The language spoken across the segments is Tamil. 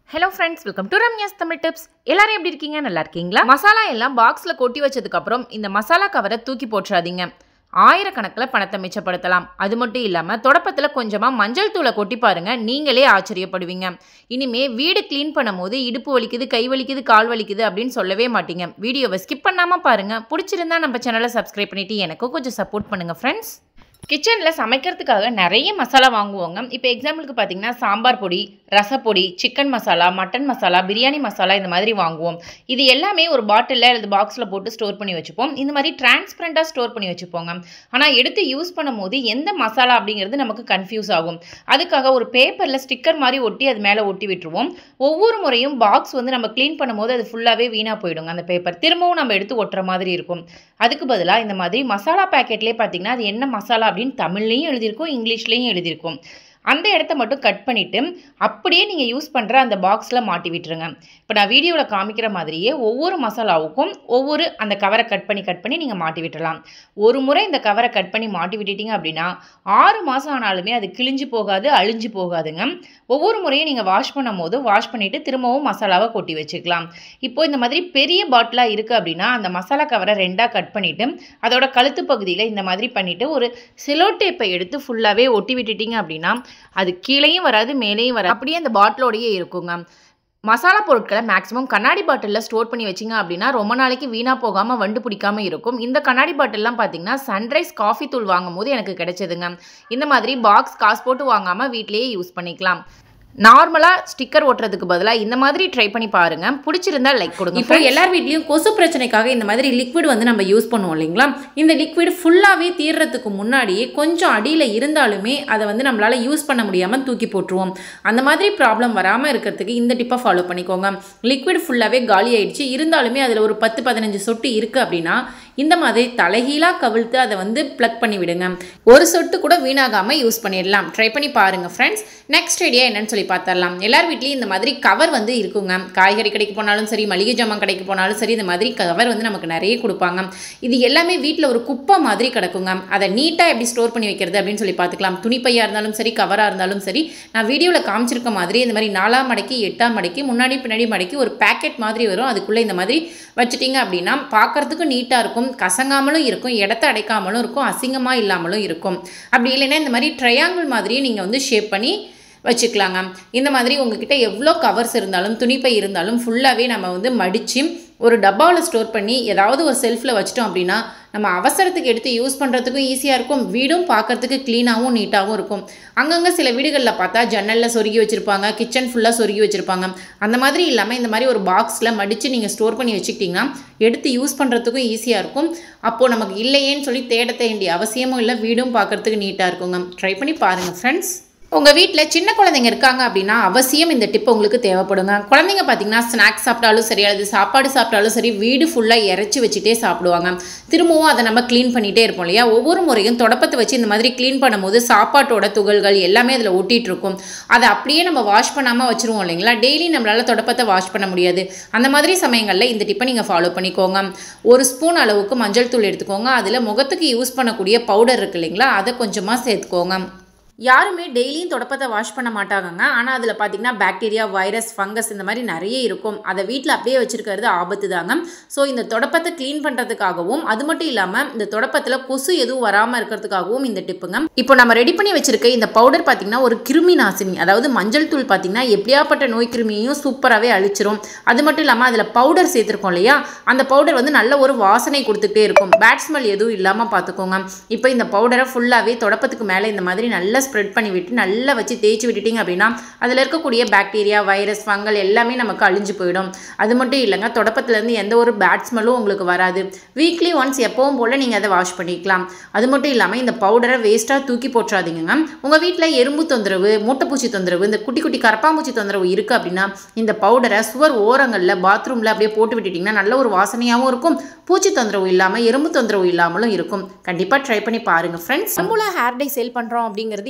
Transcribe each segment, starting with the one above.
hello friends welcome to Ramya's Tamil tips எல்லாரும் எப்படி இருக்கீங்க நல்லா இருக்கீங்களா மசாலா எல்லாம் பாக்ஸில் கொட்டி வச்சதுக்கப்புறம் இந்த மசாலா கவரை தூக்கி போட்டுறாதீங்க ஆயிரக்கணக்கில் பணத்தை மிச்சப்படுத்தலாம் அது மட்டும் இல்லாமல் தொடப்பத்தில் கொஞ்சமாக மஞ்சள் தூளை கொட்டி பாருங்க நீங்களே ஆச்சரியப்படுவீங்க இனிமே வீடு க்ளீன் பண்ணும்போது இடுப்பு வலிக்குது கை வலிக்குது கால் வலிக்குது அப்படின்னு சொல்லவே மாட்டீங்க வீடியோவை ஸ்கிப் பண்ணாமல் பாருங்க பிடிச்சிருந்தா நம்ம சேனலை சப்ஸ்கிரைப் பண்ணிட்டு எனக்கும் கொஞ்சம் சப்போர்ட் பண்ணுங்க ஃப்ரெண்ட்ஸ் கிச்சனில் சமைக்கிறதுக்காக நிறைய மசாலா வாங்குவோங்க இப்போ எக்ஸாம்பிளுக்கு பார்த்தீங்கன்னா சாம்பார் பொடி ரசப்பொடி சிக்கன் மசாலா மட்டன் மசாலா பிரியாணி மசாலா இந்த மாதிரி வாங்குவோம் இது எல்லாமே ஒரு பாட்டிலில் அல்லது பாக்ஸில் போட்டு ஸ்டோர் பண்ணி வச்சுப்போம் இந்த மாதிரி டிரான்ஸ்பரண்ட்டாக ஸ்டோர் பண்ணி வச்சுப்போங்க ஆனால் எடுத்து யூஸ் பண்ணும்போது எந்த மசாலா அப்படிங்கிறது நமக்கு கன்ஃபியூஸ் ஆகும் அதுக்காக ஒரு பேப்பரில் ஸ்டிக்கர் மாதிரி ஒட்டி அது மேலே ஒட்டி விட்டுருவோம் ஒவ்வொரு முறையும் பாக்ஸ் வந்து நம்ம க்ளீன் பண்ணும்போது அது ஃபுல்லாகவே வீணாக போயிடுங்க அந்த பேப்பர் திரும்பவும் நம்ம எடுத்து ஒட்டுற மாதிரி இருக்கும் அதுக்கு பதிலாக இந்த மாதிரி மசாலா பேக்கெட்லேயே பார்த்தீங்கன்னா அது என்ன மசாலா அப்படின்னு தமிழ்லையும் எழுதியிருக்கும் இங்கிலீஷ்லேயும் எழுதியிருக்கும் அந்த இடத்த மட்டும் கட் பண்ணிவிட்டு அப்படியே நீங்கள் யூஸ் பண்ணுற அந்த பாக்ஸில் மாட்டி விட்டுருங்க இப்போ நான் வீடியோவில் காமிக்கிற மாதிரியே ஒவ்வொரு மசாலாவுக்கும் ஒவ்வொரு அந்த கவரை கட் பண்ணி கட் பண்ணி நீங்கள் மாட்டி விட்டுறலாம் ஒரு முறை இந்த கவரை கட் பண்ணி மாட்டி விட்டுட்டீங்க அப்படின்னா ஆறு மாதம் ஆனாலுமே அது கிழிஞ்சு போகாது அழிஞ்சு போகாதுங்க ஒவ்வொரு முறையும் நீங்கள் வாஷ் பண்ணும் போது வாஷ் பண்ணிவிட்டு திரும்பவும் மசாலாவை கொட்டி வச்சுக்கலாம் இப்போ இந்த மாதிரி பெரிய பாட்டிலாக இருக்குது அப்படின்னா அந்த மசாலா கவரை ரெண்டாக கட் பண்ணிவிட்டு அதோட கழுத்து பகுதியில் இந்த மாதிரி பண்ணிவிட்டு ஒரு சிலோ டேப்பை எடுத்து ஃபுல்லாகவே ஒட்டி விட்டுட்டீங்க அப்படின்னா அது கீழேயும் வராது மேலேயும் வராது அப்படியே அந்த பாட்டிலோடையே இருக்குங்க மசாலா பொருட்களை மேக்ஸிமம் கண்ணாடி பாட்டிலில் ஸ்டோர் பண்ணி வச்சிங்க அப்படின்னா ரொம்ப நாளைக்கு வீணாக போகாமல் வண்டு பிடிக்காமல் இருக்கும் இந்த கண்ணாடி பாட்டில்லாம் பார்த்தீங்கன்னா சன்ரைஸ் காஃபி தூள் வாங்கும் போது எனக்கு கிடைச்சதுங்க இந்த மாதிரி பாக்ஸ் காசு போட்டு வாங்காமல் வீட்டிலேயே யூஸ் பண்ணிக்கலாம் நார்மலாக ஸ்டிக்கர் ஒட்டுறதுக்கு பதிலாக இந்த மாதிரி ட்ரை பண்ணி பாருங்க பிடிச்சிருந்தா லைக் கொடுங்க இப்போ எல்லார் வீட்லேயும் கொசு பிரச்சனைக்காக இந்த மாதிரி லிக்விட் வந்து நம்ம யூஸ் பண்ணுவோம் இல்லைங்களா இந்த லிக்விட் ஃபுல்லாகவே தீர்றதுக்கு முன்னாடியே கொஞ்சம் அடியில் இருந்தாலுமே அதை வந்து நம்மளால் யூஸ் பண்ண முடியாமல் தூக்கி போட்டுருவோம் அந்த மாதிரி ப்ராப்ளம் வராமல் இருக்கிறதுக்கு இந்த டிப்பை ஃபாலோ பண்ணிக்கோங்க லிக்விட் ஃபுல்லாகவே காலி ஆயிடுச்சு இருந்தாலுமே அதில் ஒரு பத்து பதினஞ்சு சொட்டு இருக்குது அப்படின்னா இந்த மாதிரி தலைகீழாக கவிழ்த்து அதை வந்து ப்ளக் பண்ணி விடுங்க ஒரு சொட்டு கூட வீணாகாமல் யூஸ் பண்ணிடலாம் ட்ரை பண்ணி பாருங்கள் ஃப்ரெண்ட்ஸ் நெக்ஸ்ட் ஐடியா என்னன்னு சொல்லி பார்த்துடலாம் எல்லார் வீட்லேயும் இந்த மாதிரி கவர் வந்து இருக்குங்க காய்கறி கடைக்கு போனாலும் சரி மளிகை ஜாமான் கடைக்கு போனாலும் சரி இந்த மாதிரி கவர் வந்து நமக்கு நிறைய கொடுப்பாங்க இது எல்லாமே வீட்டில் ஒரு குப்பை மாதிரி கிடக்குங்க அதை நீட்டாக எப்படி ஸ்டோர் பண்ணி வைக்கிறது அப்படின்னு சொல்லி பார்த்துக்கலாம் துணிப்பையாக இருந்தாலும் சரி கவராக இருந்தாலும் சரி நான் வீடியோவில் காமிச்சிருக்க மாதிரி இந்த மாதிரி நாலாம் மடக்கி எட்டாம் மடக்கி முன்னாடி பின்னாடி மடக்கி ஒரு பேக்கெட் மாதிரி வரும் அதுக்குள்ளே இந்த மாதிரி வச்சுட்டிங்க அப்படின்னா பார்க்குறதுக்கும் நீட்டாக இருக்கும் கசங்காமலும் இருக்கும் இடத்த அடைக்காமலும் இருக்கும் அசிங்கமாக இல்லாமலும் இருக்கும் அப்படி இல்லைன்னா இந்த மாதிரி ட்ரையாங்கிள் மாதிரியே நீங்கள் வந்து ஷேப் பண்ணி வச்சுக்கலாங்க இந்த மாதிரி உங்ககிட்ட எவ்வளோ கவர்ஸ் இருந்தாலும் துணிப்பை இருந்தாலும் ஃபுல்லாகவே நம்ம வந்து மடித்து ஒரு டப்பாவில் ஸ்டோர் பண்ணி ஏதாவது ஒரு செல்ஃபில் வச்சிட்டோம் அப்படின்னா நம்ம அவசரத்துக்கு எடுத்து யூஸ் பண்ணுறதுக்கும் ஈஸியாக இருக்கும் வீடும் பார்க்குறதுக்கு க்ளீனாகவும் நீட்டாகவும் இருக்கும் அங்கங்கே சில வீடுகளில் பார்த்தா ஜன்னலில் சொருகி வச்சுருப்பாங்க கிச்சன் ஃபுல்லாக சொருகி வச்சுருப்பாங்க அந்த மாதிரி இல்லாமல் இந்த மாதிரி ஒரு பாக்ஸில் மடித்து நீங்கள் ஸ்டோர் பண்ணி வச்சுக்கிட்டிங்கன்னா எடுத்து யூஸ் பண்ணுறதுக்கும் ஈஸியாக இருக்கும் அப்போது நமக்கு இல்லையேன்னு சொல்லி தேட வேண்டிய அவசியமும் இல்லை வீடும் பார்க்குறதுக்கு நீட்டாக இருக்குங்க ட்ரை பண்ணி பாருங்கள் ஃப்ரெண்ட்ஸ் உங்கள் வீட்டில் சின்ன குழந்தைங்க இருக்காங்க அப்படின்னா அவசியம் இந்த டிப் உங்களுக்கு தேவைப்படுங்க குழந்தைங்க பார்த்தீங்கன்னா ஸ்நாக்ஸ் சாப்பிட்டாலும் சரி அல்லது சாப்பாடு சாப்பிட்டாலும் சரி வீடு ஃபுல்லாக இறச்சி வச்சுட்டே சாப்பிடுவாங்க திரும்பவும் அதை நம்ம க்ளீன் பண்ணிகிட்டே இருப்போம் இல்லையா ஒவ்வொரு முறையும் தொடப்பத்தை வச்சு இந்த மாதிரி க்ளீன் பண்ணும்போது சாப்பாட்டோட துகள்கள் எல்லாமே அதில் ஒட்டிகிட்டு இருக்கும் அதை அப்படியே நம்ம வாஷ் பண்ணாமல் வச்சுருவோம் இல்லைங்களா டெய்லி நம்மளால் தொடப்பத்தை வாஷ் பண்ண முடியாது அந்த மாதிரி சமயங்களில் இந்த டிப்பை நீங்கள் ஃபாலோ பண்ணிக்கோங்க ஒரு ஸ்பூன் அளவுக்கு மஞ்சள் தூள் எடுத்துக்கோங்க அதில் முகத்துக்கு யூஸ் பண்ணக்கூடிய பவுடர் இருக்கு இல்லைங்களா அதை கொஞ்சமாக சேர்த்துக்கோங்க யாருமே டெய்லியும் தொடப்பத்தை வாஷ் பண்ண மாட்டாங்கங்க ஆனால் அதில் பார்த்தீங்கன்னா பாக்டீரியா வைரஸ் ஃபங்கஸ் இந்த மாதிரி நிறைய இருக்கும் அதை வீட்டில் அப்படியே வச்சுருக்கிறது ஆபத்து தாங்க ஸோ இந்த தொடப்பத்தை க்ளீன் பண்ணுறதுக்காகவும் அது மட்டும் இல்லாமல் இந்த தொடப்பத்தில் கொசு எதுவும் வராமல் இருக்கிறதுக்காகவும் இந்த டிப்புங்க இப்போ நம்ம ரெடி பண்ணி வச்சிருக்க இந்த பவுடர் பார்த்தீங்கன்னா ஒரு கிருமி நாசினி அதாவது மஞ்சள் தூள் பார்த்தீங்கன்னா எப்படியாப்பட்ட நோய் கிருமியையும் சூப்பராகவே அழிச்சிரும் அது மட்டும் இல்லாமல் அதில் பவுடர் சேர்த்துருக்கோம் இல்லையா அந்த பவுடர் வந்து நல்ல ஒரு வாசனை கொடுத்துட்டே இருக்கும் பேட் ஸ்மெல் எதுவும் இல்லாமல் பார்த்துக்கோங்க இப்போ இந்த பவுடரை ஃபுல்லாகவே தொடப்பத்துக்கு மேலே இந்த மாதிரி நல்ல ஸ்ப்ரெட் பண்ணி விட்டு நல்லா வச்சு தேய்ச்சி விட்டுட்டிங்க அப்படின்னா அதில் இருக்கக்கூடிய பாக்டீரியா வைரஸ் ஃபங்கல் எல்லாமே நமக்கு அழிஞ்சு போயிடும் அது மட்டும் இல்லைங்க தொடப்பத்துலேருந்து எந்த ஒரு பேட் ஸ்மெல்லும் உங்களுக்கு வராது வீக்லி ஒன்ஸ் எப்பவும் போல் நீங்கள் அதை வாஷ் பண்ணிக்கலாம் அது மட்டும் இல்லாமல் இந்த பவுடரை வேஸ்ட்டாக தூக்கி போட்டுறாதீங்க உங்கள் வீட்டில் எறும்பு தொந்தரவு மூட்டைப்பூச்சி தொந்தரவு இந்த குட்டி குட்டி கரப்பாம்பூச்சி தொந்தரவு இருக்குது அப்படின்னா இந்த பவுடரை சுவர் ஓரங்களில் பாத்ரூமில் அப்படியே போட்டு விட்டுட்டிங்கன்னா நல்ல ஒரு வாசனையாகவும் இருக்கும் பூச்சி தொந்தரவு இல்லாமல் எறும்பு தொந்தரவு இல்லாமலும் இருக்கும் கண்டிப்பாக ட்ரை பண்ணி பாருங்கள் ஃப்ரெண்ட்ஸ் நம்மள ஹேர் டை சேல் பண்ணுறோம் அப்படிங்கிறது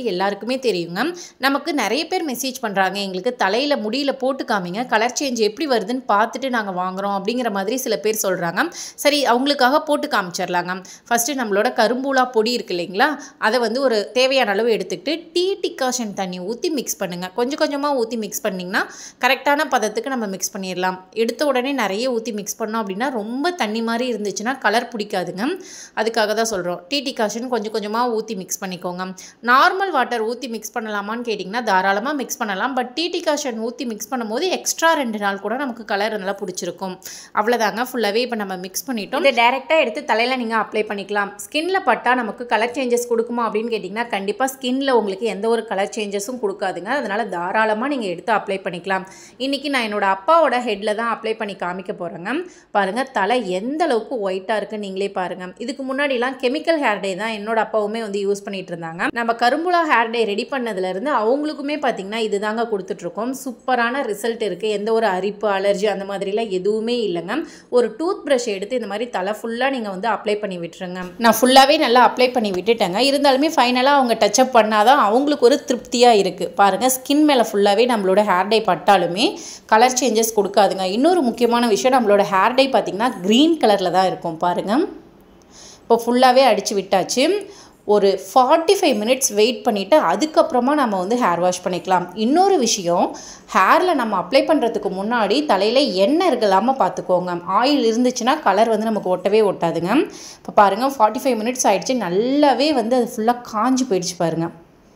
எல்லாருக்குமே தெரியுங்க நமக்கு நிறைய பேர் மெசேஜ் பண்ணுறாங்க எங்களுக்கு தலையில் முடியில் போட்டு காமிங்க கலர் சேஞ்ச் எப்படி வருதுன்னு பார்த்துட்டு நாங்கள் வாங்குகிறோம் அப்படிங்கிற மாதிரி சில பேர் சொல்கிறாங்க சரி அவங்களுக்காக போட்டு காமிச்சிடலாங்க ஃபஸ்ட்டு நம்மளோட கரும்பூலா பொடி இருக்கு இல்லைங்களா அதை வந்து ஒரு தேவையான அளவு எடுத்துக்கிட்டு டீ டிகாஷன் தண்ணி ஊற்றி மிக்ஸ் பண்ணுங்கள் கொஞ்சம் கொஞ்சமாக ஊற்றி மிக்ஸ் பண்ணிங்கன்னா கரெக்டான பதத்துக்கு நம்ம மிக்ஸ் பண்ணிடலாம் எடுத்த உடனே நிறைய ஊற்றி மிக்ஸ் பண்ணோம் அப்படின்னா ரொம்ப தண்ணி மாதிரி இருந்துச்சுன்னா கலர் பிடிக்காதுங்க அதுக்காக தான் சொல்கிறோம் டீ டிகாஷன் கொஞ்சம் கொஞ்சமாக ஊற்றி மிக்ஸ் பண்ணிக்கோங்க நார்மல் வாட்டர் ஊற்றி மிக்ஸ் பண்ணலாமான்னு கேட்டிங்கன்னா தாராளமாக மிக்ஸ் பண்ணலாம் பட் டீ டிகாஷன் ஊற்றி மிக்ஸ் பண்ணும்போது எக்ஸ்ட்ரா ரெண்டு நாள் கூட நமக்கு கலர் நல்லா பிடிச்சிருக்கும் அவ்வளோதாங்க ஃபுல்லாகவே இப்போ நம்ம மிக்ஸ் பண்ணிட்டோம் இதை டேரெக்டாக எடுத்து தலையில் நீங்கள் அப்ளை பண்ணிக்கலாம் ஸ்கின்ல பட்டால் நமக்கு கலர் சேஞ்சஸ் கொடுக்குமா அப்படின்னு கேட்டிங்கன்னா கண்டிப்பாக ஸ்கின்ல உங்களுக்கு எந்த ஒரு கலர் சேஞ்சஸும் கொடுக்காதுங்க அதனால் தாராளமாக நீங்கள் எடுத்து அப்ளை பண்ணிக்கலாம் இன்றைக்கி நான் என்னோட அப்பாவோட ஹெட்டில் தான் அப்ளை பண்ணி காமிக்க போகிறேங்க பாருங்கள் தலை எந்த அளவுக்கு ஒயிட்டாக இருக்குன்னு நீங்களே பாருங்கள் இதுக்கு முன்னாடிலாம் கெமிக்கல் ஹேர் டே தான் என்னோட அப்பாவுமே வந்து யூஸ் பண்ணிட்டு இருந்தாங்க நம்ம கரும்புலா ஹேர் டே ரெடி பண்ணதுலேருந்து அவங்களுக்குமே பார்த்தீங்கன்னா இதுதாங்க கொடுத்துட்ருக்கோம் சூப்பரான ரிசல்ட் இருக்குது எந்த ஒரு அரிப்பு அலர்ஜி அந்த மாதிரிலாம் எதுவுமே இல்லைங்க ஒரு டூத் ப்ரஷ் எடுத்து இந்த மாதிரி தலை ஃபுல்லாக நீங்கள் வந்து அப்ளை பண்ணி விட்டுருங்க நான் ஃபுல்லாகவே நல்லா அப்ளை பண்ணி விட்டுட்டேங்க இருந்தாலுமே ஃபைனலாக அவங்க டச்சப் பண்ணாதான் அவங்களுக்கு ஒரு திருப்தியாக இருக்குது பாருங்கள் ஸ்கின் மேலே ஃபுல்லாகவே நம்மளோட ஹேர் டை பட்டாலுமே கலர் சேஞ்சஸ் கொடுக்காதுங்க இன்னொரு முக்கியமான விஷயம் நம்மளோட ஹேர் டை பார்த்திங்கன்னா க்ரீன் கலரில் தான் இருக்கும் பாருங்கள் இப்போ ஃபுல்லாகவே அடித்து விட்டாச்சு ஒரு ஃபார்ட்டி ஃபைவ் மினிட்ஸ் வெயிட் பண்ணிவிட்டு அதுக்கப்புறமா நம்ம வந்து ஹேர் வாஷ் பண்ணிக்கலாம் இன்னொரு விஷயம் ஹேரில் நம்ம அப்ளை பண்ணுறதுக்கு முன்னாடி தலையில் எண்ணெய் இருக்கலாமல் பார்த்துக்கோங்க ஆயில் இருந்துச்சுன்னா கலர் வந்து நமக்கு ஒட்டவே ஒட்டாதுங்க இப்போ பாருங்கள் ஃபார்ட்டி ஃபைவ் மினிட்ஸ் ஆகிடுச்சு நல்லாவே வந்து அது ஃபுல்லாக காஞ்சி போயிடுச்சு பாருங்கள்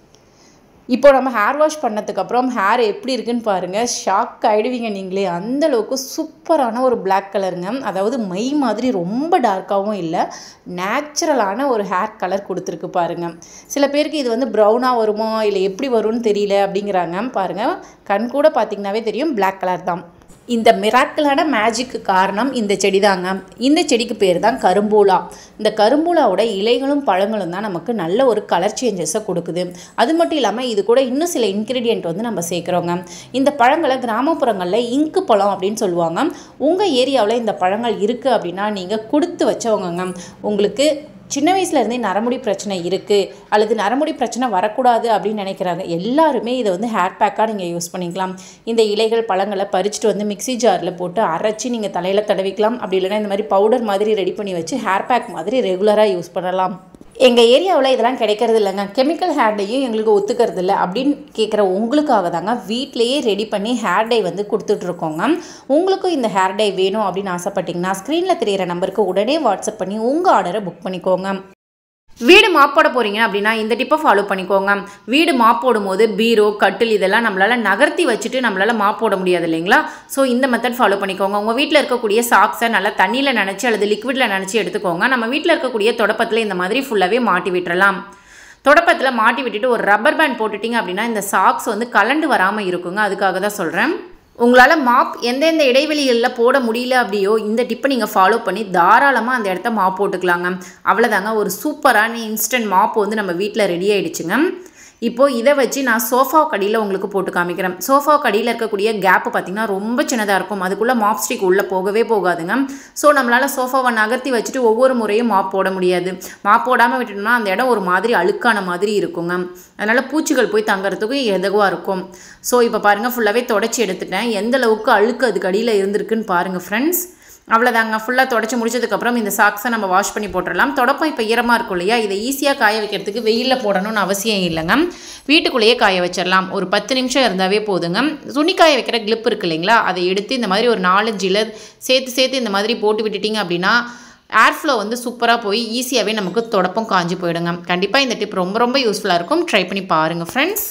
இப்போ நம்ம ஹேர் வாஷ் பண்ணதுக்கப்புறம் ஹேர் எப்படி இருக்குன்னு பாருங்கள் ஷாக் ஆகிடுவீங்க நீங்களே அந்தளவுக்கு சூப்பரான ஒரு பிளாக் கலருங்க அதாவது மை மாதிரி ரொம்ப டார்க்காகவும் இல்லை நேச்சுரலான ஒரு ஹேர் கலர் கொடுத்துருக்கு பாருங்கள் சில பேருக்கு இது வந்து ப்ரௌனாக வருமோ இல்லை எப்படி வரும்னு தெரியல அப்படிங்கிறாங்க பாருங்கள் கண் கூட பார்த்திங்கனாவே தெரியும் பிளாக் கலர் தான் இந்த மிராக்கிளான மேஜிக்கு காரணம் இந்த செடி தாங்க இந்த செடிக்கு பேர் தான் கரும்பூலா இந்த கரும்பூலாவோட இலைகளும் பழங்களும் தான் நமக்கு நல்ல ஒரு கலர் சேஞ்சஸை கொடுக்குது அது மட்டும் இல்லாமல் இது கூட இன்னும் சில இன்க்ரீடியண்ட் வந்து நம்ம சேர்க்குறோங்க இந்த பழங்களை கிராமப்புறங்களில் இங்கு பழம் அப்படின்னு சொல்லுவாங்க உங்கள் ஏரியாவில் இந்த பழங்கள் இருக்குது அப்படின்னா நீங்கள் கொடுத்து வச்சவங்கங்க உங்களுக்கு சின்ன வயசுலேருந்தே நரமுடி பிரச்சனை இருக்குது அல்லது நரமுடி பிரச்சனை வரக்கூடாது அப்படின்னு நினைக்கிறாங்க எல்லாருமே இதை வந்து ஹேர் பேக்காக நீங்கள் யூஸ் பண்ணிக்கலாம் இந்த இலைகள் பழங்களை பறிச்சுட்டு வந்து மிக்ஸி ஜாரில் போட்டு அரைச்சி நீங்கள் தலையில் தடவிக்கலாம் அப்படி இல்லைன்னா இந்த மாதிரி பவுடர் மாதிரி ரெடி பண்ணி வச்சு ஹேர் பேக் மாதிரி ரெகுலராக யூஸ் பண்ணலாம் எங்கள் ஏரியாவில் இதெல்லாம் கிடைக்கிறது இல்லைங்க கெமிக்கல் ஹேர் டையும் எங்களுக்கு ஒத்துக்கிறது இல்லை அப்படின்னு கேட்குற உங்களுக்காக தாங்க வீட்டிலேயே ரெடி பண்ணி ஹேர் டை வந்து கொடுத்துட்ருக்கோங்க உங்களுக்கும் இந்த ஹேர் டை வேணும் அப்படின்னு ஆசைப்பட்டீங்கன்னா ஸ்க்ரீனில் தெரியிற நம்பருக்கு உடனே வாட்ஸ்அப் பண்ணி உங்கள் ஆர்டரை புக் பண்ணிக்கோங்க வீடு மாப் போட போகிறீங்க அப்படின்னா இந்த டிப்பை ஃபாலோ பண்ணிக்கோங்க வீடு மாப் போடும்போது பீரோ கட்டில் இதெல்லாம் நம்மளால் நகர்த்தி வச்சுட்டு நம்மளால் மாப் போட முடியாது இல்லைங்களா ஸோ இந்த மெத்தட் ஃபாலோ பண்ணிக்கோங்க உங்கள் வீட்டில் இருக்கக்கூடிய சாக்ஸை நல்லா தண்ணியில் நினச்சி அல்லது லிக்விடில் நினச்சி எடுத்துக்கோங்க நம்ம வீட்டில் இருக்கக்கூடிய தொடப்பத்தில் இந்த மாதிரி ஃபுல்லாகவே மாட்டி விட்டுறலாம் தொடப்பத்தில் மாட்டி விட்டுட்டு ஒரு ரப்பர் பேண்ட் போட்டுட்டிங்க அப்படின்னா இந்த சாக்ஸ் வந்து கலண்டு வராமல் இருக்குங்க அதுக்காக தான் சொல்கிறேன் உங்களால் மாப் எந்தெந்த இடைவெளிகளில் போட முடியல அப்படியோ இந்த டிப்பை நீங்கள் ஃபாலோ பண்ணி தாராளமாக அந்த இடத்த மாப் போட்டுக்கலாங்க அவ்வளோதாங்க ஒரு சூப்பரான இன்ஸ்டன்ட் மாப் வந்து நம்ம வீட்டில் ரெடி ஆயிடுச்சுங்க இப்போது இதை வச்சு நான் சோஃபா கடியில் உங்களுக்கு போட்டு காமிக்கிறேன் சோஃபா கடியில் இருக்கக்கூடிய கேப்பு பார்த்திங்கன்னா ரொம்ப சின்னதாக இருக்கும் அதுக்குள்ளே மாப் ஸ்டிக் உள்ளே போகவே போகாதுங்க ஸோ நம்மளால் சோஃபாவை நகர்த்தி வச்சுட்டு ஒவ்வொரு முறையும் மாப் போட முடியாது மாப் போடாமல் விட்டுட்டோம்னா அந்த இடம் ஒரு மாதிரி அழுக்கான மாதிரி இருக்குங்க அதனால் பூச்சிகள் போய் தங்குறதுக்கு எதுவாக இருக்கும் ஸோ இப்போ பாருங்கள் ஃபுல்லாகவே தொடச்சி எடுத்துட்டேன் எந்த அளவுக்கு அழுக்கு அதுக்கு அடியில் இருந்திருக்குன்னு பாருங்கள் ஃப்ரெண்ட்ஸ் அவ்வளோதாங்க ஃபுல்லாக தொடச்சி முடிச்சதுக்கப்புறம் இந்த சாக்ஸை நம்ம வாஷ் பண்ணி போட்டுடலாம் தொடப்பம் இப்போ ஈரமாக இருக்கும் இல்லையா இதை ஈஸியாக காய வைக்கிறதுக்கு வெயிலில் போடணும்னு அவசியம் இல்லைங்க வீட்டுக்குள்ளேயே காய வச்சிடலாம் ஒரு பத்து நிமிஷம் இருந்தாவே போதுங்க துணி காய வைக்கிற கிளிப் இருக்கு இல்லைங்களா அதை எடுத்து இந்த மாதிரி ஒரு நாலஞ்சு இல சேர்த்து சேர்த்து இந்த மாதிரி போட்டு விட்டுட்டிங்க அப்படின்னா ஏர் ஃப்ளோ வந்து சூப்பராக போய் ஈஸியாகவே நமக்கு தொடப்பம் காஞ்சி போயிடுங்க கண்டிப்பாக இந்த டிப் ரொம்ப ரொம்ப யூஸ்ஃபுல்லாக இருக்கும் ட்ரை பண்ணி பாருங்கள் ஃப்ரெண்ட்ஸ்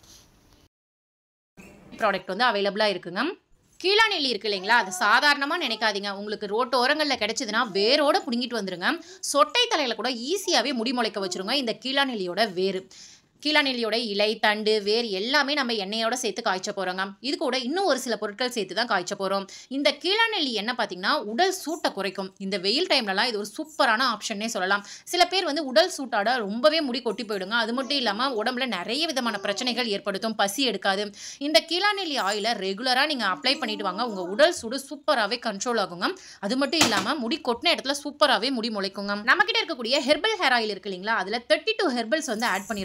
ப்ராடக்ட் வந்து அவைலபிளாக இருக்குங்க கீழாநெல்லி இருக்கு இல்லைங்களா அது சாதாரணமாக நினைக்காதீங்க உங்களுக்கு ரோட்டு ஓரங்களில் கிடைச்சதுன்னா வேரோட பிடுங்கிட்டு வந்துருங்க சொட்டை தலையில் கூட ஈஸியாகவே முடி முளைக்க வச்சுருங்க இந்த கீழாநெல்லியோட வேறு கீழாநெல்லியோட இலை தண்டு வேர் எல்லாமே நம்ம எண்ணெயோட சேர்த்து காய்ச்ச போகிறோங்க இது கூட இன்னும் ஒரு சில பொருட்கள் சேர்த்து தான் காய்ச்ச போகிறோம் இந்த கீழாநெல்லி எண்ணெய் பார்த்தீங்கன்னா உடல் சூட்டை குறைக்கும் இந்த வெயில் டைம்லலாம் இது ஒரு சூப்பரான ஆப்ஷன்னே சொல்லலாம் சில பேர் வந்து உடல் சூட்டாட ரொம்பவே முடி கொட்டி போயிடுங்க அது மட்டும் இல்லாமல் உடம்புல நிறைய விதமான பிரச்சனைகள் ஏற்படுத்தும் பசி எடுக்காது இந்த கீழாநெல்லி ஆயிலை ரெகுலராக நீங்கள் அப்ளை பண்ணிட்டு வாங்க உங்கள் உடல் சூடு சூப்பராகவே கண்ட்ரோல் ஆகுங்க அது மட்டும் இல்லாமல் முடி கொட்டின இடத்துல சூப்பராகவே முடி முளைக்குங்க நம்மக்கிட்ட இருக்கக்கூடிய ஹெர்பல் ஹேர் ஆயில் இருக்கு இல்லைங்களா அதில் தேர்ட்டி டூ ஹெர்பல்ஸ் வந்து ஆட் பண்ணியிருக்கோங்க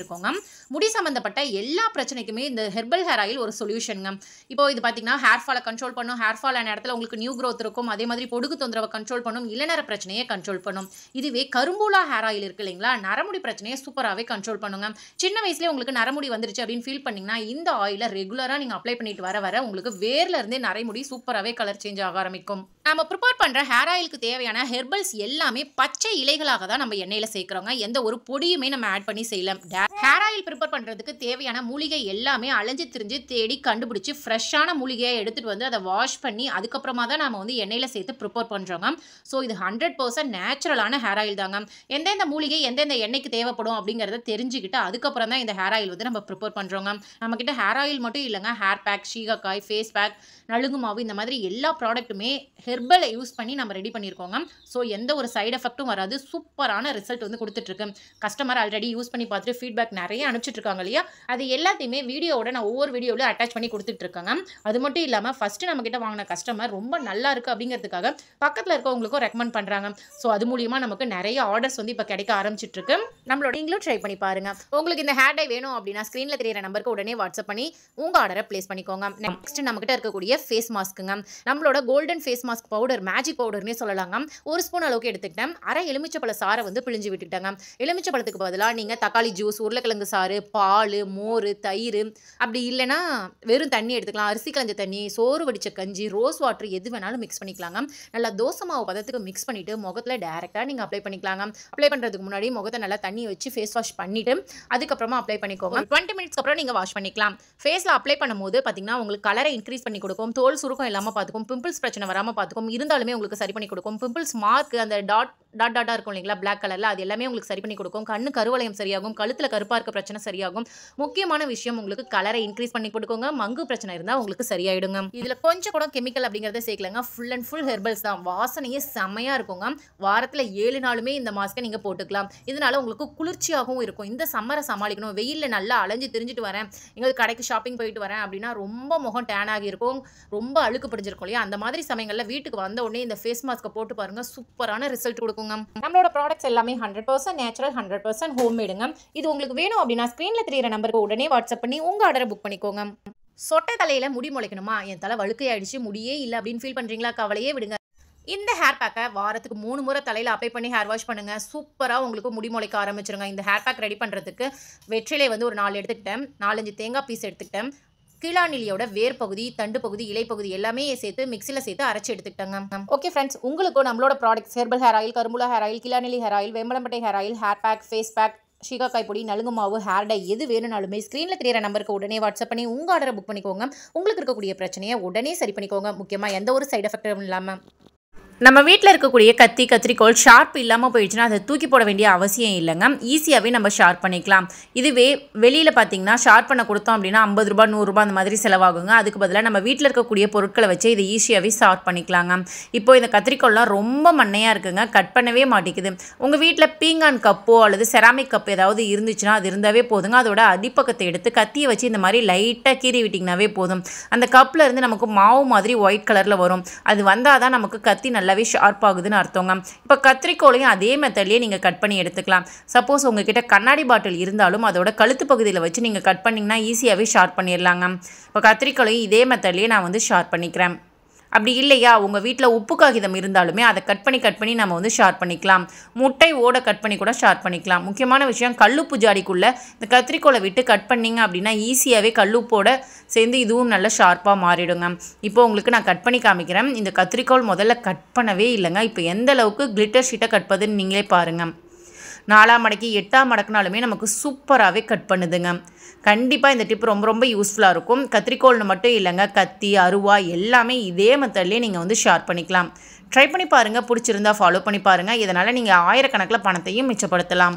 முடி சம்மந்தப்பட்ட எல்லா பிரச்சனைக்குமே இந்த ஹெர்பல் ஹேர் ஆயில் ஒரு சொல்யூஷனுங்க இப்போ இது பார்த்தீங்கன்னா ஹேர் ஃபாலை கண்ட்ரோல் பண்ணும் ஹேர் ஃபால் ஆன இடத்துல உங்களுக்கு நியூ growth இருக்கும் அதே மாதிரி பொடுகு தொந்தரவை கண்ட்ரோல் பண்ணும் இளநர பிரச்சனையை கண்ட்ரோல் பண்ணும் இதுவே கரும்பூலா ஹேர் ஆயில் இருக்கு இல்லைங்களா நரமுடி பிரச்சனையை சூப்பராகவே கண்ட்ரோல் பண்ணுங்க சின்ன வயசுலேயே உங்களுக்கு நரமுடி வந்துருச்சு அப்படின்னு ஃபீல் பண்ணீங்கன்னா இந்த ஆயிலை ரெகுலராக நீங்கள் அப்ளை பண்ணிட்டு வர வர உங்களுக்கு வேர்ல இருந்தே நரைமுடி சூப்பராகவே கலர் சேஞ்ச் ஆக ஆரம்பிக்கும் நம்ம ப்ரிப்பேர் பண்ணுற ஹேர் ஆயிலுக்கு தேவையான ஹெர்பல்ஸ் எல்லாமே பச்சை இலைகளாக தான் நம்ம எண்ணெயில் சேர்க்குறோங்க எந்த ஒரு பொடியுமே நம்ம ஆட் பண்ணி செய்யலாம் ஹேர் ஆயில் ப்ரிப்பேர் பண்ணுறதுக்கு தேவையான மூலிகை எல்லாமே அலைஞ்சு திரிஞ்சு தேடி கண்டுபிடிச்சி ஃப்ரெஷ்ஷான மூலிகையை எடுத்துகிட்டு வந்து அதை வாஷ் பண்ணி அதுக்கப்புறமா தான் நம்ம வந்து எண்ணெயில் சேர்த்து ப்ரிப்பேர் பண்ணுறோங்க ஸோ இது ஹண்ட்ரட் பர்சன்ட் நேச்சுரலான ஹேர் ஆயில் தாங்க எந்தெந்த மூலிகை எந்தெந்த எண்ணெய்க்கு தேவைப்படும் அப்படிங்கிறத தெரிஞ்சுக்கிட்டு அதுக்கப்புறம் தான் இந்த ஹேர் ஆயில் வந்து நம்ம ப்ரிப்பேர் பண்ணுறோங்க நம்மக்கிட்ட ஹேர் ஆயில் மட்டும் இல்லைங்க hair pack shikakai face pack நலுங்கு மாவு இந்த மாதிரி எல்லா ப்ராடக்ட்டுமே ஹெர்பலை யூஸ் பண்ணி நம்ம ரெடி பண்ணியிருக்கோங்க ஸோ எந்த ஒரு சைடு எஃபெக்ட்டும் வராது சூப்பரான ரிசல்ட் வந்து கொடுத்துட்ருக்கு கஸ்டமர் ஆல்ரெடி யூஸ் பண்ணி பார்த்துட்டு ஃபீட்பேக் நிறைய அனுப்பிச்சிட்டு இருக்காங்க இல்லையா அது எல்லாத்தையுமே வீடியோவோட நான் ஒவ்வொரு வீடியோவிலும் அட்டாச் பண்ணி கொடுத்துட்ருக்கேங்க அது மட்டும் இல்லாமல் ஃபஸ்ட்டு நம்மக்கிட்ட வாங்கின கஸ்டமர் ரொம்ப நல்லா இருக்குது அப்படிங்கிறதுக்காக பக்கத்தில் இருக்கவங்களுக்கும் ரெக்கமெண்ட் பண்ணுறாங்க ஸோ அது மூலியமாக நமக்கு நிறைய ஆர்டர்ஸ் வந்து இப்போ கிடைக்க ஆரம்பிச்சிட்ருக்கு நம்மளோட நீங்களும் ட்ரை பண்ணி பாருங்க உங்களுக்கு இந்த ஹேர் டை வேணும் அப்படின்னா ஸ்க்ரீனில் தெரியிற நம்பருக்கு உடனே வாட்ஸ்அப் பண்ணி உங்கள் ஆர்டரை ப்ளேஸ் பண்ணிக்கோங்க நெக்ஸ்ட் நம்மக்கிட்ட இருக்கக்கூடிய ஃபேஸ் மாஸ்க்குங்க நம்மளோட golden face mask powder magic பவுடர்னே சொல்லலாங்க ஒரு ஸ்பூன் அளவுக்கு எடுத்துக்கிட்டேன் அரை எலுமிச்சப்பழ சாறை வந்து பிழிஞ்சு விட்டுட்டாங்க எலுமிச்சப்பழத்துக்கு பதிலாக நீங்கள் தக்காளி ஜூஸ் உருளைக்கிழங்கு சாறு பால் மோர் தயிர் அப்படி இல்லைன்னா வெறும் தண்ணி எடுத்துக்கலாம் அரிசி கலஞ்ச தண்ணி சோறு வடிச்ச கஞ்சி ரோஸ் வாட்டர் எது வேணாலும் மிக்ஸ் பண்ணிக்கலாங்க நல்லா தோசை மாவு பதத்துக்கு மிக்ஸ் பண்ணிவிட்டு முகத்தில் டேரெக்டாக நீங்கள் அப்ளை பண்ணிக்கலாங்க அப்ளை பண்ணுறதுக்கு முன்னாடி முகத்தை நல்லா தண்ணி வச்சு ஃபேஸ் வாஷ் பண்ணிவிட்டு அதுக்கப்புறமா அப்ளை பண்ணிக்கோங்க டுவெண்ட்டி மினிட்ஸ்க்கு அப்புறம் நீங்கள் வாஷ் பண்ணிக்கலாம் ஃபேஸில் அப்ளை பண்ணும்போது பார்த்தீங்கன்னா உங்களுக்கு கலரை இன்க்ரீஸ் பண்ணி கொடுக்கும் தோல் சுருக்கம் இல்லாமல் பார்த்துக்கும் பிம்பிள்ஸ் பிரச்சனை வராமல் பார்த்துக்கும் இருந்தாலுமே உங்களுக்கு சரி பண்ணி கொடுக்கும் பிம்பிள்ஸ் மார்க் அந்த டாட் டாட் டாட்டாக இருக்கும் இல்லைங்களா பிளாக் கலரில் அது எல்லாமே உங்களுக்கு சரி பண்ணி கொடுக்கும் கண்ணு கருவளையம் சரியாகும் கழுத்தில் கருப்பாக இருக்க பிரச்சனை சரியாகும் முக்கியமான விஷயம் உங்களுக்கு கலரை இன்க்ரீஸ் பண்ணி கொடுக்குங்க மங்கு பிரச்சனை இருந்தால் உங்களுக்கு சரியாயிடுங்க இதில் கொஞ்சம் கூட கெமிக்கல் அப்படிங்கிறத சேர்க்கலங்க ஃபுல் அண்ட் ஃபுல் ஹெர்பல்ஸ் தான் வாசனையே செம்மையாக இருக்குங்க வாரத்தில் ஏழு நாளுமே இந்த மாஸ்க்கை நீங்கள் போட்டுக்கலாம் இதனால உங்களுக்கு குளிர்ச்சியாகவும் இருக்கும் இந்த சம்மரை சமாளிக்கணும் வெயிலில் நல்லா அலைஞ்சு திரிஞ்சுட்டு வரேன் எங்களுக்கு கடைக்கு ஷாப்பிங் போயிட்டு வரேன் அப்படின்னா ரொம்ப முகம் டேன் ஆகியிருக்கும் ரொம்ப அழுக்கு பிடிஞ்சிருக்கும் இல்லையா அந்த மாதிரி சமயங்களில் வீட்டுக்கு வந்த உடனே இந்த ஃபேஸ் மாஸ்க்கை போட்டு பாருங்க சூப்பரான ரிசல்ட் கொடுக்குங்க நம்மளோட ப்ராடக்ட்ஸ் எல்லாமே hundred percent natural hundred percent home மேடுங்க இது உங்களுக்கு வேணும் அப்படின்னா ஸ்க்ரீனில் தெரியிற நம்பருக்கு உடனே வாட்ஸ்அப் பண்ணி உங்கள் ஆர்டரை புக் பண்ணிக்கோங்க சொட்டை தலையில முடி முளைக்கணுமா என் தலை வழுக்கையாயிடுச்சு முடியே இல்லை அப்படின்னு ஃபீல் பண்ணுறீங்களா கவலையே விடுங்க இந்த ஹேர் பேக்கை வாரத்துக்கு மூணு முறை தலையில் அப்ளை பண்ணி ஹேர் வாஷ் பண்ணுங்கள் சூப்பராக உங்களுக்கு முடி முளைக்க ஆரம்பிச்சிருங்க இந்த ஹேர் பேக் ரெடி பண்ணுறதுக்கு வெற்றிலை வந்து ஒரு நாலு எடுத்துக்கிட்டேன் நாலஞ்சு தேங்காய் பீஸ் எடுத்துக்கிட்டேன் கீழாநிலியோட வேர் பகுதி தண்டு பகுதி இலை பகுதி எல்லாமே சேர்த்து மிக்சியில் சேர்த்து அரைச்சி எடுத்துக்கிட்டாங்க ஓகே ஃப்ரெண்ட்ஸ் உங்களுக்கும் நம்மளோட ப்ராடக்ட்ஸ் ஹெர்பல் ஹேர் ஆயில் கரும்புலா ஹேர் ஆயில் கிளாநிலி ஹேர் ஆயில் வேம்பலம்பட்டை hair oil hair pack face pack shikakai பொடி நலுங்கு மாவு ஹேர் டை எது வேணும்னாலுமே ஸ்க்ரீனில் தெரியிற நம்பருக்கு உடனே வாட்ஸ்அப் பண்ணி உங்கள் ஆர்டரை புக் பண்ணிக்கோங்க உங்களுக்கு இருக்கக்கூடிய பிரச்சனையை உடனே சரி பண்ணிக்கோங்க முக்கியமாக எந்த ஒரு சைடு எஃபெக்டும் இல்லாமல் நம்ம வீட்டில் இருக்கக்கூடிய கத்தி கத்திரிக்கோள் ஷார்ப் இல்லாமல் போயிடுச்சுன்னா அதை தூக்கி போட வேண்டிய அவசியம் இல்லைங்க ஈஸியாகவே நம்ம ஷார்ப் பண்ணிக்கலாம் இதுவே வெளியில் பார்த்தீங்கன்னா ஷார்ப் பண்ண கொடுத்தோம் அப்படின்னா ஐம்பது ரூபா நூறுரூபா அந்த மாதிரி செலவாகுங்க அதுக்கு பதிலாக நம்ம வீட்டில் இருக்கக்கூடிய பொருட்களை வச்சு இதை ஈஸியாகவே ஷார்ப் பண்ணிக்கலாங்க இப்போ இந்த கத்திரிக்கோள்லாம் ரொம்ப மண்ணையாக இருக்குங்க கட் பண்ணவே மாட்டேங்குது உங்கள் வீட்டில் பீங்கான் கப்போ அல்லது செராமிக் கப் ஏதாவது இருந்துச்சுன்னா அது இருந்தாவே போதுங்க அதோட அடிப்பக்கத்தை எடுத்து கத்தியை வச்சு இந்த மாதிரி லைட்டாக கீறி விட்டிங்கனாவே போதும் அந்த கப்பில் இருந்து நமக்கு மாவு மாதிரி ஒயிட் கலரில் வரும் அது வந்தால் தான் நமக்கு கத்தி நல்லாவே ஷார்ப் ஆகுதுன்னு அர்த்தங்க இப்போ கத்திரிக்கோளையும் அதே மெத்தட்லேயே நீங்கள் கட் பண்ணி எடுத்துக்கலாம் சப்போஸ் உங்ககிட்ட கண்ணாடி பாட்டில் இருந்தாலும் அதோட கழுத்து பகுதியில் வச்சு நீங்கள் கட் பண்ணிங்கன்னா ஈஸியாகவே ஷார்ப் பண்ணிடலாங்க இப்போ கத்திரிக்கோளையும் இதே மெத்தட்லேயே நான் வந்து ஷார்ப் பண்ணிக்கிறேன் அப்படி இல்லையா உங்கள் வீட்டில் உப்பு காகிதம் இருந்தாலுமே அதை கட் பண்ணி கட் பண்ணி நம்ம வந்து ஷார்ப் பண்ணிக்கலாம் முட்டை ஓட கட் பண்ணி கூட ஷார்ப் பண்ணிக்கலாம் முக்கியமான விஷயம் கல்லுப்பு ஜாடிக்குள்ளே இந்த கத்திரிக்கோலை விட்டு கட் பண்ணிங்க அப்படின்னா ஈஸியாகவே கல்லுப்போட சேர்ந்து இதுவும் நல்லா ஷார்ப்பாக மாறிடுங்க இப்போ உங்களுக்கு நான் கட் பண்ணி காமிக்கிறேன் இந்த கத்திரிக்கோல் முதல்ல கட் பண்ணவே இல்லைங்க இப்போ எந்த அளவுக்கு கிளிட்டர் ஷீட்டை கட் பண்ணுதுன்னு நீங்களே பாருங்கள் நாலாம் மடக்கி எட்டாம் மடக்குனாலுமே நமக்கு சூப்பராகவே கட் பண்ணுதுங்க கண்டிப்பாக இந்த டிப் ரொம்ப ரொம்ப யூஸ்ஃபுல்லாக இருக்கும் கத்திரிக்கோல்னு மட்டும் இல்லைங்க கத்தி அருவா எல்லாமே இதே மெத்தட்லேயே நீங்கள் வந்து ஷேர் பண்ணிக்கலாம் ட்ரை பண்ணி பாருங்கள் பிடிச்சிருந்தா ஃபாலோ பண்ணி பாருங்கள் இதனால் நீங்கள் ஆயிரக்கணக்கில் பணத்தையும் மிச்சப்படுத்தலாம்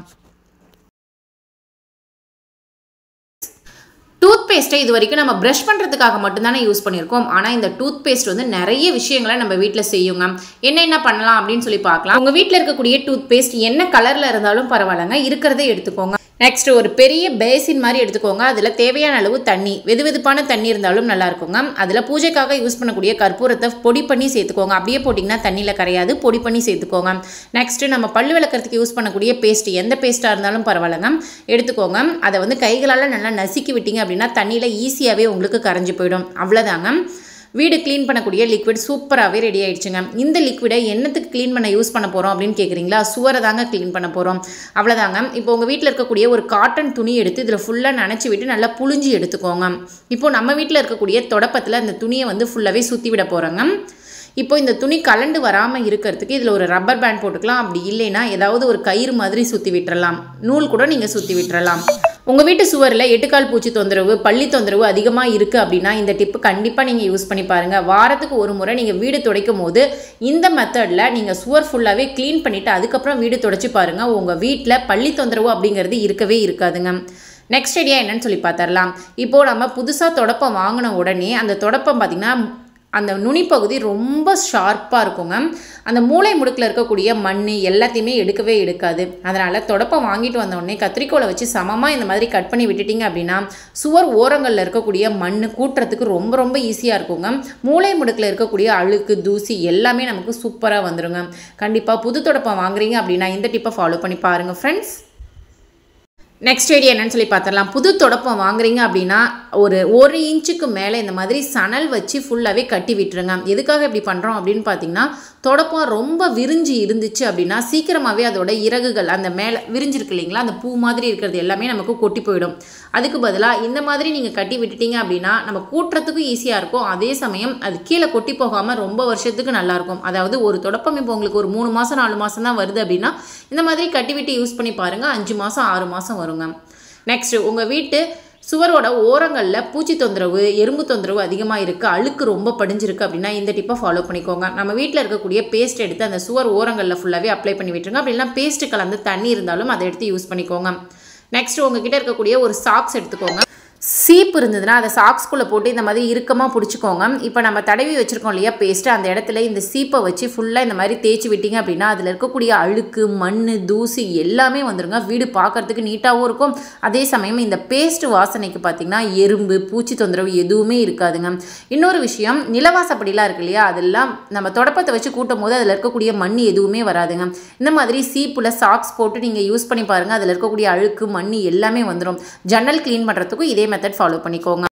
டூத் பேஸ்ட்டை இது வரைக்கும் நம்ம ப்ரஷ் பண்ணுறதுக்காக மட்டும்தானே யூஸ் பண்ணியிருக்கோம் ஆனால் இந்த டூத் பேஸ்ட் வந்து நிறைய விஷயங்களை நம்ம வீட்டில் செய்யுங்க என்ன என்ன பண்ணலாம் அப்படின்னு சொல்லி பார்க்கலாம் உங்கள் வீட்டில் இருக்கக்கூடிய டூத் பேஸ்ட் என்ன கலரில் இருந்தாலும் பரவாயில்லைங்க இருக்கிறத எடுத்துக்கோங்க நெக்ஸ்ட் ஒரு பெரிய பேசின் மாதிரி எடுத்துக்கோங்க அதில் தேவையான அளவு தண்ணி வெது வெதுப்பான தண்ணி இருந்தாலும் நல்லா இருக்குங்க அதில் பூஜைக்காக யூஸ் பண்ணக்கூடிய கற்பூரத்தை பொடி பண்ணி சேர்த்துக்கோங்க அப்படியே போட்டிங்கன்னா தண்ணியில் கரையாது பொடி பண்ணி சேர்த்துக்கோங்க நெக்ஸ்ட்டு நம்ம பல்லு விளக்கறதுக்கு யூஸ் பண்ணக்கூடிய பேஸ்ட் எந்த பேஸ்ட்டாக இருந்தாலும் பரவாயில்லைங்க எடுத்துக்கோங்க அதை வந்து கைகளால் நல்லா நசுக்கி விட்டீங்க அப்படின்னா தண்ணியில் ஈஸியாகவே உங்களுக்கு கரைஞ்சி போயிடும் அவ்வளோதாங்க வீடு க்ளீன் பண்ணக்கூடிய லிக்விட் சூப்பராகவே ரெடி ஆயிடுச்சுங்க இந்த லிக்விடை என்னத்துக்கு க்ளீன் பண்ண யூஸ் பண்ண போகிறோம் அப்படின்னு கேட்குறீங்களா சுவரை தாங்க க்ளீன் பண்ண போகிறோம் அவ்வளோதாங்க இப்போ உங்கள் வீட்டில் இருக்கக்கூடிய ஒரு காட்டன் துணி எடுத்து இதில் ஃபுல்லாக நனைச்சி விட்டு நல்லா புழிஞ்சி எடுத்துக்கோங்க இப்போ நம்ம வீட்டில் இருக்கக்கூடிய தொடப்பத்தில் அந்த துணியை வந்து ஃபுல்லாகவே சுற்றி விட போகிறோங்க இப்போ இந்த துணி கலண்டு வராமல் இருக்கிறதுக்கு இதில் ஒரு ரப்பர் பேண்ட் போட்டுக்கலாம் அப்படி இல்லைன்னா ஏதாவது ஒரு கயிறு மாதிரி சுற்றி விட்டுறலாம் நூல் கூட நீங்கள் சுற்றி விட்டுறலாம் உங்கள் வீட்டு சுவரில் எட்டுக்கால் பூச்சி தொந்தரவு பள்ளி தொந்தரவு அதிகமாக இருக்குது அப்படின்னா இந்த டிப்பு கண்டிப்பாக நீங்கள் யூஸ் பண்ணி பாருங்கள் வாரத்துக்கு ஒரு முறை நீங்கள் வீடு துடைக்கும் போது இந்த மெத்தடில் நீங்கள் சுவர் ஃபுல்லாகவே க்ளீன் பண்ணிவிட்டு அதுக்கப்புறம் வீடு துடைச்சி பாருங்கள் உங்கள் வீட்டில் பள்ளி தொந்தரவு அப்படிங்கிறது இருக்கவே இருக்காதுங்க நெக்ஸ்ட் ஐடியா என்னன்னு சொல்லி பார்த்துடலாம் இப்போது நம்ம புதுசாக தொடப்பம் வாங்கின உடனே அந்த தொடப்பம் பார்த்திங்கன்னா அந்த நுனிப்பகுதி ரொம்ப ஷார்ப்பாக இருக்குங்க அந்த மூளை முடுக்கில் இருக்கக்கூடிய மண் எல்லாத்தையுமே எடுக்கவே எடுக்காது அதனால் தொடப்பம் வாங்கிட்டு வந்த உடனே கத்திரிக்கோலை வச்சு சமமாக இந்த மாதிரி கட் பண்ணி விட்டுட்டீங்க அப்படின்னா சுவர் ஓரங்களில் இருக்கக்கூடிய மண் கூட்டுறதுக்கு ரொம்ப ரொம்ப ஈஸியாக இருக்குங்க மூளை முடுக்கில் இருக்கக்கூடிய அழுக்கு தூசி எல்லாமே நமக்கு சூப்பராக வந்துருங்க கண்டிப்பாக புது தொடப்பம் வாங்குறீங்க அப்படின்னா இந்த டிப்பை ஃபாலோ பண்ணி பாருங்கள் ஃப்ரெண்ட்ஸ் நெக்ஸ்ட் ஐடியா என்னன்னு சொல்லி பார்த்துடலாம் புது தொடப்பம் வாங்குறீங்க அப்படின்னா ஒரு ஒரு இன்ச்சுக்கு மேலே இந்த மாதிரி சணல் வச்சு ஃபுல்லாகவே கட்டி விட்டுருங்க எதுக்காக இப்படி பண்ணுறோம் அப்படின்னு பார்த்தீங்கன்னா தொடப்பம் ரொம்ப விரிஞ்சு இருந்துச்சு அப்படின்னா சீக்கிரமாகவே அதோட இறகுகள் அந்த மேலே விரிஞ்சிருக்கு இல்லைங்களா அந்த பூ மாதிரி இருக்கிறது எல்லாமே நமக்கு கொட்டி போயிடும் அதுக்கு பதிலாக இந்த மாதிரி நீங்கள் கட்டி விட்டுட்டீங்க அப்படின்னா நம்ம கூட்டுறதுக்கும் ஈஸியாக இருக்கும் அதே சமயம் அது கீழே கொட்டி போகாமல் ரொம்ப வருஷத்துக்கு நல்லாயிருக்கும் அதாவது ஒரு தொடப்பம் இப்போ உங்களுக்கு ஒரு மூணு மாதம் நாலு மாதம் தான் வருது அப்படின்னா இந்த மாதிரி கட்டி விட்டு யூஸ் பண்ணி பாருங்கள் அஞ்சு மாதம் ஆறு மாதம் வருங்க நெக்ஸ்ட்டு உங்கள் வீட்டு சுவரோட ஓரங்களில் பூச்சி தொந்தரவு எறும்பு தொந்தரவு அதிகமாக இருக்குது அழுக்கு ரொம்ப படிஞ்சிருக்கு அப்படின்னா இந்த டிப்பை ஃபாலோ பண்ணிக்கோங்க நம்ம வீட்டில் இருக்கக்கூடிய பேஸ்ட் எடுத்து அந்த சுவர் ஓரங்களில் ஃபுல்லாகவே அப்ளை பண்ணி விட்டுருங்க அப்படின்னா பேஸ்ட்டு கலந்து தண்ணி இருந்தாலும் அதை எடுத்து யூஸ் பண்ணிக்கோங்க நெக்ஸ்ட் உங்ககிட்ட இருக்கக்கூடிய ஒரு சாக்ஸ் எடுத்துக்கோங்க சீப்பு இருந்ததுன்னா அதை சாக்ஸ்குள்ளே போட்டு இந்த மாதிரி இறுக்கமாக பிடிச்சிக்கோங்க இப்போ நம்ம தடவி வச்சுருக்கோம் இல்லையா பேஸ்ட்டு அந்த இடத்துல இந்த சீப்பை வச்சு ஃபுல்லாக இந்த மாதிரி தேய்ச்சி விட்டீங்க அப்படின்னா அதில் இருக்கக்கூடிய அழுக்கு மண் தூசி எல்லாமே வந்துருங்க வீடு பார்க்குறதுக்கு நீட்டாகவும் இருக்கும் அதே சமயம் இந்த பேஸ்ட் வாசனைக்கு பார்த்திங்கன்னா எறும்பு பூச்சி தொந்தரவு எதுவுமே இருக்காதுங்க இன்னொரு விஷயம் நிலவாசப்படிலாம் இருக்கு இல்லையா அதெல்லாம் நம்ம தொடப்பத்தை வச்சு கூட்டும் போது அதில் இருக்கக்கூடிய மண் எதுவுமே வராதுங்க இந்த மாதிரி சீப்பில் சாக்ஸ் போட்டு நீங்கள் யூஸ் பண்ணி பாருங்கள் அதில் இருக்கக்கூடிய அழுக்கு மண் எல்லாமே வந்துடும் ஜன்னல் க்ளீன் பண்ணுறதுக்கும் இதே மெத்தட் ஃபாலோ பண்ணிக்கோங்க